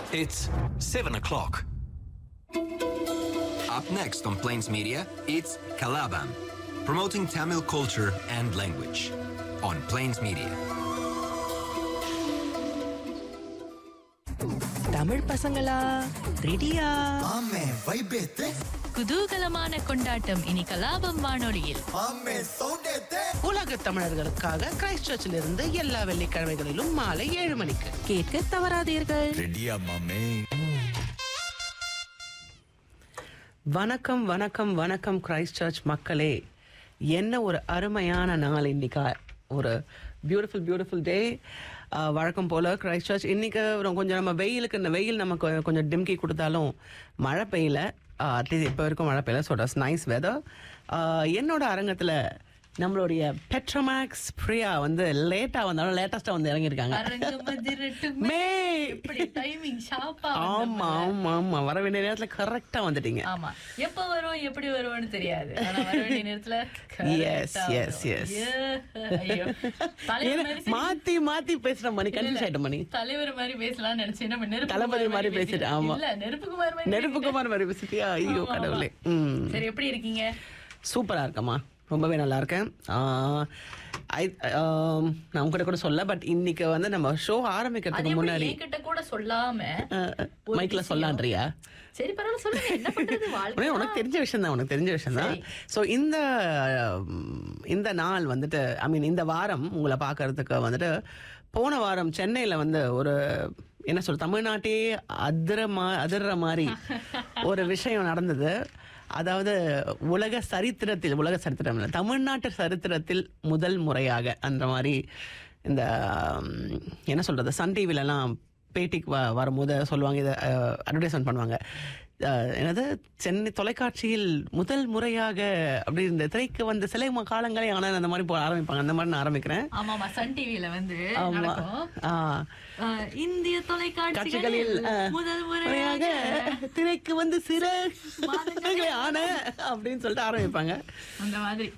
It's 7 o'clock. Up next on Plains Media, it's Kalabam, promoting Tamil culture and language on Plains Media. Tamil பசங்களா ரெடியா ஆமே வைபேத்தே குதூகலமான கொண்டாட்டம் இனி கலாபம் வானொலியில் ஆமே சவுண்டேத்தே உலக தமிழர்களுக்காக கிரைஸ்ட் சர்ச்சில் இருந்து எல்லா வெள்ளிக்கிழமைகளிலும் மாலை ஏழு மணிக்கு கேட்க தவறாதீர்கள் ரெடியா மாமே வணக்கம் வணக்கம் வணக்கம் கிரைஸ்ட் சர்ச் மக்களே என்ன ஒரு அருமையான நாள் இன்னைக்கா ஒரு பியூட்டிஃபுல் பியூட்டிஃபுல் டே வழக்கம் போல் கிரைஸ்ட் சர்ச் இன்னைக்கு ஒரு கொஞ்சம் நம்ம வெயிலுக்கு இந்த வெயில் நமக்கு கொஞ்சம் டிம்கி கொடுத்தாலும் மழை பெய்யல அட்லீஸ்ட் இப்போ வரைக்கும் மழை பெய்யல ஸோ டஸ் நைஸ் வெதர் என்னோட அரங்கத்தில் நம்மளுடைய பெட்ரோமேக்ஸ் பிரியா வந்து லேட்டாக வந்தாலும் லேட்டஸ்ட்டாக வந்து இறங்கியிருக்காங்க மே டைமிங் ஷாப்பா ஆமா ஆமா ஆமா வர வேண்டிய நேரத்துல கரெக்டா வந்துட்டீங்க ஆமா எப்ப வரும் எப்படி வருவோம்னு தெரியாது ஆனா வர வேண்டிய நேரத்துல Yes, correct ஆ yes, வரும். yes. Yeah. ஐயோ. தலைவர் ஏன்னா, மாதிரி சிரி- மாத்தி மாத்தி பேசுற மணி இல்ல, கன்ஃபியூஸ் இல்ல. ஆயிட்ட மணி தலைவர் மாதிரி பேசலாம்னு நினைச்சேன் நம்ம நெருப்பு தளபதி குமார் மாதிரி பேசிட்டு, பேசிட்டேன். ஆமா. இல்ல நெருப்புக்குமார் மாதிரி நெருப்புக்குமார் மாதிரி பேசிட்டியா ஐயோ ஆமா, கடவுளே ஆமா. ம் சரி எப்படி இருக்கீங்க சூப்பரா இருக்கம்மா ரொம்பவே நல்லா இருக்கேன் ஆஹ், I- ஆம், நான் உங்ககிட்ட கூட சொல்ல பட் இன்னைக்கு வந்து நம்ம ஷோ அது ஆரம்பிக்கிறதுக்கு எப்படி முன்னாடி என்கிட்ட கூட சொல்லாம ஒரு மைக்ல விஷயம். சொல்லான்றியா சரி பரவாயில்ல சொல்லுங்க என்ன பண்றது உடனே வாழ்க்கை உனக்கு தெரிஞ்ச விஷயம் தான் உனக்கு தெரிஞ்ச விஷயம் தான் சரி. ஸோ இந்த உம், இந்த நாள் வந்துட்டு ஐ மீன் இந்த வாரம் உங்களை பார்க்கறதுக்கு வந்துட்டு போன வாரம் சென்னையில் வந்து ஒரு என்ன சொல் தமிழ்நாட்டே அதிர மா அதிர்ற மாதிரி ஒரு விஷயம் நடந்தது அதாவது உலக சரித்திரத்தில் உலக சரித்திரம் இல்லை தமிழ்நாட்டு சரித்திரத்தில் முதல் முறையாக அந்த மாதிரி இந்த உம், என்ன சொல்றது சன் டிவிலலாம் பேட்டிக்கு வ வரும்போது சொல்லுவாங்க இதை அட்வர்டைஸ்மெண்ட் பண்ணுவாங்க அஹ், என்னது சென்னை தொலைக்காட்சியில் முதல் முறையாக அப்படி இந்த திரைக்கு வந்த சிலை ம- காலங்களே ஆனால் அந்த மாதிரி போ ஆரம்பிப்பாங்க அந்த மாதிரி நான் ஆரம்பிக்கிறேன் ஆமாமா சன் டிவில வந்து ஆமா நடக்கும் ஆ. அஹ், இந்திய காட்சிகளில் தொலைக்காட்சிகளில் அஹ், முதல் முறையாக முறையாக திரைக்கு வந்து சிற மாதங்களே ஆன அப்படின்னு சொல்லிட்டு ஆரம்பிப்பாங்க அந்த மாதிரி